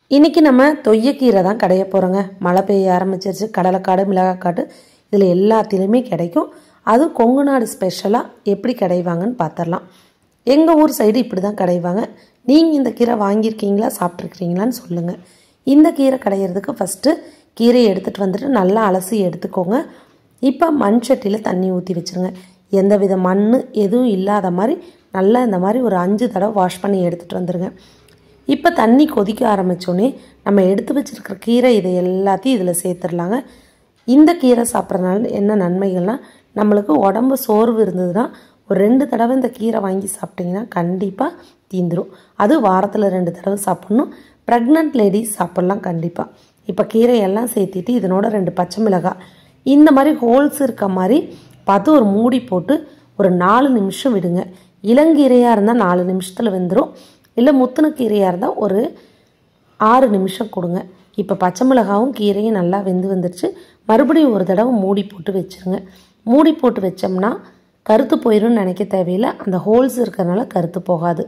இன்றைக்கி நம்ம தொய்யக்கீரை தான் கடைய போகிறோங்க மழை பெய்ய ஆரம்பிச்சிருச்சு கடலைக்காடு மிளகாக்காடு இதில் எல்லாத்திலுமே கிடைக்கும் அதுவும் கொங்கு நாடு ஸ்பெஷலாக எப்படி கிடைவாங்கன்னு பார்த்துடலாம் எங்கள் ஊர் சைடு இப்படி தான் கடைவாங்க நீங்கள் இந்த கீரை வாங்கியிருக்கீங்களா சாப்பிட்ருக்கீங்களான்னு சொல்லுங்கள் இந்த கீரை கடையிறதுக்கு ஃபஸ்ட்டு கீரையை எடுத்துகிட்டு வந்துட்டு நல்லா அலசி எடுத்துக்கோங்க இப்போ மண் சட்டியில் தண்ணி ஊற்றி வச்சுருங்க எந்த வித மண் எதுவும் இல்லாத மாதிரி நல்லா இந்த மாதிரி ஒரு அஞ்சு தடவை வாஷ் பண்ணி எடுத்துகிட்டு வந்துடுங்க இப்போ தண்ணி கொதிக்க ஆரம்பித்தோடனே நம்ம எடுத்து வச்சுருக்கிற கீரை இதை எல்லாத்தையும் இதில் சேர்த்துடலாங்க இந்த கீரை சாப்பிட்றதுனால என்ன நன்மைகள்னால் நம்மளுக்கு உடம்பு சோர்வு இருந்ததுன்னா ஒரு ரெண்டு தடவை இந்த கீரை வாங்கி சாப்பிட்டிங்கன்னா கண்டிப்பாக தீந்துடும் அது வாரத்தில் ரெண்டு தடவை சாப்பிட்ணும் ப்ரெக்னென்ட் லேடிஸ் சாப்பிட்லாம் கண்டிப்பாக இப்போ கீரையெல்லாம் சேர்த்திட்டு இதனோட ரெண்டு பச்சை மிளகாய் இந்த மாதிரி ஹோல்ஸ் இருக்க மாதிரி பார்த்து ஒரு மூடி போட்டு ஒரு நாலு நிமிஷம் விடுங்க இளங்கீரையாக இருந்தால் நாலு நிமிஷத்தில் வெந்துடும் இல்லை முத்தின கீரையாக இருந்தால் ஒரு ஆறு நிமிஷம் கொடுங்க இப்போ பச்சை மிளகாவும் கீரையும் நல்லா வெந்து வந்துடுச்சு மறுபடியும் ஒரு தடவை மூடி போட்டு வச்சுருங்க மூடி போட்டு வச்சோம்னா கருத்து போயிடும்னு நினைக்க தேவையில்லை அந்த ஹோல்ஸ் இருக்கிறதுனால கருத்து போகாது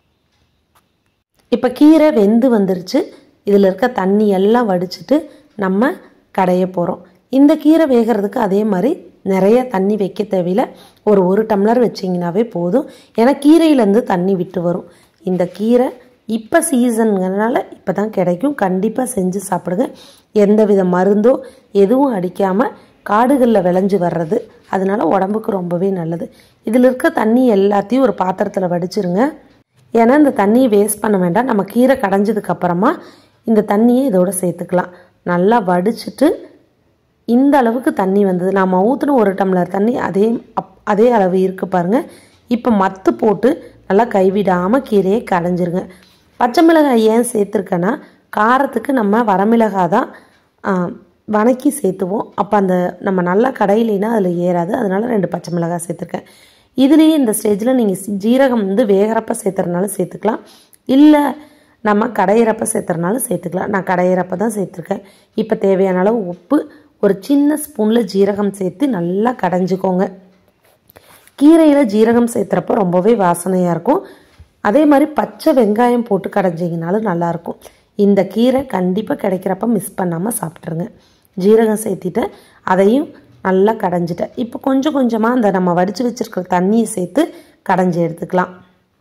இப்போ கீரை வெந்து வந்துருச்சு இதில் இருக்க தண்ணி எல்லாம் வடிச்சிட்டு நம்ம கடைய போகிறோம் இந்த கீரை வேகிறதுக்கு அதே மாதிரி நிறைய தண்ணி வைக்க தேவையில்லை ஒரு ஒரு டம்ளர் வச்சிங்கனாவே போதும் ஏன்னா கீரையிலேருந்து தண்ணி விட்டு வரும் இந்த கீரை இப்போ சீசனுங்கிறனால இப்போ தான் கிடைக்கும் கண்டிப்பாக செஞ்சு சாப்பிடுங்க எந்த வித மருந்தோ எதுவும் அடிக்காமல் காடுகளில் விளைஞ்சு வர்றது அதனால உடம்புக்கு ரொம்பவே நல்லது இதில் இருக்க தண்ணி எல்லாத்தையும் ஒரு பாத்திரத்தில் வடிச்சிருங்க ஏன்னா இந்த தண்ணியை வேஸ்ட் பண்ண வேண்டாம் நம்ம கீரை கடைஞ்சதுக்கப்புறமா இந்த தண்ணியை இதோட சேர்த்துக்கலாம் நல்லா வடிச்சிட்டு இந்த அளவுக்கு தண்ணி வந்தது நாம் ஊற்றின ஒரு டம்ளர் தண்ணி அதே அப் அதே அளவு இருக்குது பாருங்கள் இப்போ மத்து போட்டு நல்லா கைவிடாமல் கீரையை கடைஞ்சிருங்க பச்சை மிளகாய் ஏன் சேர்த்துருக்கேன்னா காரத்துக்கு நம்ம வரமிளகாய் தான் வணக்கி சேர்த்துவோம் அப்போ அந்த நம்ம நல்லா கடையிலேனா அதில் ஏறாது அதனால் ரெண்டு பச்சை மிளகாய் சேர்த்துருக்கேன் இதுலேயே இந்த ஸ்டேஜில் நீங்கள் ஜீரகம் வந்து வேகிறப்ப சேர்த்துறனால சேர்த்துக்கலாம் இல்லை நம்ம கடையிறப்ப சேர்த்துறனால சேர்த்துக்கலாம் நான் கடையிறப்ப தான் சேர்த்துருக்கேன் இப்போ தேவையான அளவு உப்பு ஒரு சின்ன ஸ்பூனில் ஜீரகம் சேர்த்து நல்லா கடைஞ்சிக்கோங்க கீரையில் ஜீரகம் சேர்த்துறப்ப ரொம்பவே வாசனையாக இருக்கும் அதே மாதிரி பச்சை வெங்காயம் போட்டு கடைஞ்சிங்கனாலும் நல்லாயிருக்கும் இந்த கீரை கண்டிப்பாக கிடைக்கிறப்ப மிஸ் பண்ணாமல் சாப்பிட்ருங்க ஜீரகம் சேர்த்திட்டு அதையும் நல்லா கடைஞ்சிட்டேன் இப்போ கொஞ்சம் கொஞ்சமாக அந்த நம்ம வடித்து வச்சுருக்கிற தண்ணியை சேர்த்து கடைஞ்சி எடுத்துக்கலாம்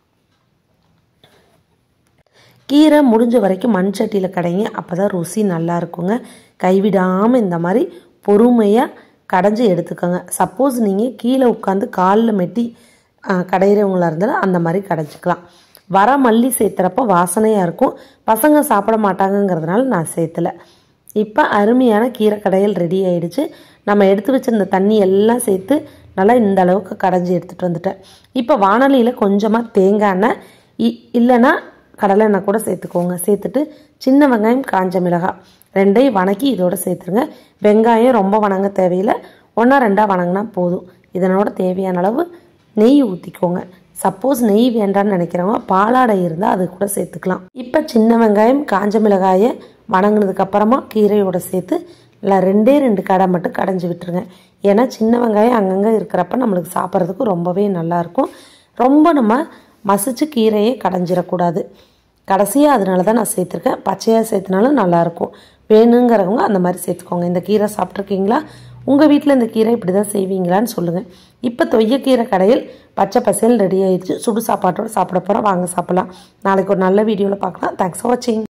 கீரை முடிஞ்ச வரைக்கும் மண் சட்டியில் கடைங்க அப்போ தான் ருசி நல்லா இருக்குங்க கைவிடாமல் இந்த மாதிரி பொறுமையாக கடைஞ்சி எடுத்துக்கோங்க சப்போஸ் நீங்கள் கீழே உட்காந்து காலில் மெட்டி கடையிறவங்களா இருந்தாலும் அந்த மாதிரி கடைஞ்சிக்கலாம் வர மல்லி சேர்த்துறப்ப வாசனையாக இருக்கும் பசங்க சாப்பிட மாட்டாங்கங்கிறதுனால நான் சேர்த்தலை இப்போ அருமையான கீரை கடையல் ரெடி ஆயிடுச்சு நம்ம எடுத்து வச்சிருந்த தண்ணி எல்லாம் சேர்த்து நல்லா இந்த அளவுக்கு கடைஞ்சி எடுத்துகிட்டு வந்துட்டேன் இப்போ வானலியில் கொஞ்சமாக தேங்காய் எண்ணெய் இல்லைன்னா கடலை எண்ணெய் கூட சேர்த்துக்கோங்க சேர்த்துட்டு சின்ன வெங்காயம் காஞ்ச மிளகாய் ரெண்டையும் வணக்கி இதோட சேர்த்துருங்க வெங்காயம் ரொம்ப வணங்க தேவையில்லை ஒன்றா ரெண்டாக வணங்கினா போதும் இதனோட தேவையான அளவு நெய் ஊற்றிக்கோங்க சப்போஸ் நெய் வேண்டான்னு நினைக்கிறவங்க பாலாடை இருந்தால் அது கூட சேர்த்துக்கலாம் இப்போ சின்ன வெங்காயம் காஞ்ச மிளகாயை வணங்கினதுக்கு அப்புறமா கீரையோட சேர்த்து இல்லை ரெண்டே ரெண்டு கடை மட்டும் கடைஞ்சி விட்டுருங்க ஏன்னா சின்ன வெங்காயம் அங்கங்கே இருக்கிறப்ப நம்மளுக்கு சாப்பிட்றதுக்கு ரொம்பவே நல்லாயிருக்கும் ரொம்ப நம்ம மசிச்சு கீரையே கடைஞ்சிடக்கூடாது கடைசியாக அதனால தான் நான் சேர்த்துருக்கேன் பச்சையாக சேர்த்துனாலும் நல்லாயிருக்கும் வேணுங்கிறவங்க அந்த மாதிரி சேர்த்துக்கோங்க இந்த கீரை சாப்பிட்ருக்கீங்களா உங்கள் வீட்டில் இந்த கீரை இப்படி தான் செய்வீங்களான்னு சொல்லுங்கள் இப்போ தொய்யக்கீரை கடையில் பச்சை பசேல் ரெடி ஆயிடுச்சு சுடு சாப்பாட்டோடு சாப்பிட போகிறோம் வாங்க சாப்பிட்லாம் நாளைக்கு ஒரு நல்ல வீடியோவில் பார்க்கலாம் தேங்க்ஸ் ஃபார் வாட்சிங்